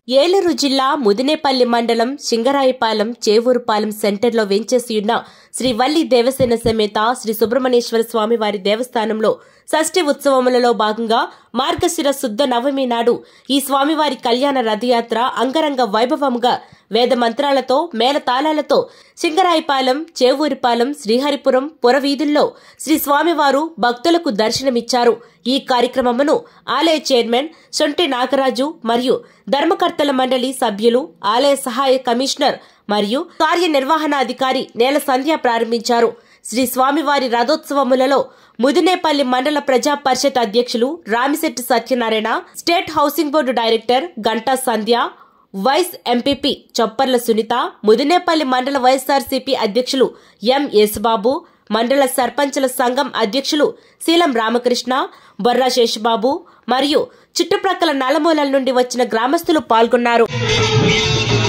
ఏలూరు జిల్లా ముదినేపల్లి మండలం సింగరాయపాలెం చేవూరుపాలెం సెంటర్లో వెంచేసియున్న శ్రీ వల్లి దేవసేన సమేత శ్రీ సుబ్రహ్మణ్యేశ్వర స్వామి వారి దేవస్థానంలో షష్ఠి ఉత్సవములలో భాగంగా మార్గశిర శుద్ధ నవమి నాడు ఈ స్వామివారి కళ్యాణ రథయాత్ర అంగరంగ వైభవముగా వేద మంత్రాలతో మేళతాళాలతో సింగరాయపాలెం చేవూరిపాలెం శ్రీహరిపురం పురవీధుల్లో శ్రీ స్వామివారు భక్తులకు దర్శనమిచ్చారు ఈ కార్యక్రమమును ఆలయ చైర్మన్ సొంటి నాగరాజు మరియు ధర్మకర్తల మండలి సభ్యులు ఆలయ సహాయ కమిషనర్ మరియు కార్యనిర్వహణాధికారి నేల సంధ్య ప్రారంభించారు శ్రీ స్వామివారి రథోత్సవములలో ముదినేపల్లి మండల ప్రజా పరిషత్ అధ్యక్షులు Ramisetti Satyanarayana state housing board director Ganta Sandhya vice MPP Chopparla Sunitha Mudinepalli మండల వైఎస్ఆర్సీపీ అధ్యక్షులు ఎం యేసుబాబు మండల సర్పంచుల సంఘం అధ్యక్షులు శీలం రామకృష్ణ బొర్రా శేషబాబు మరియు చుట్టుప్రక్కల నలుమూలల నుండి వచ్చిన గ్రామస్తులు పాల్గొన్నారు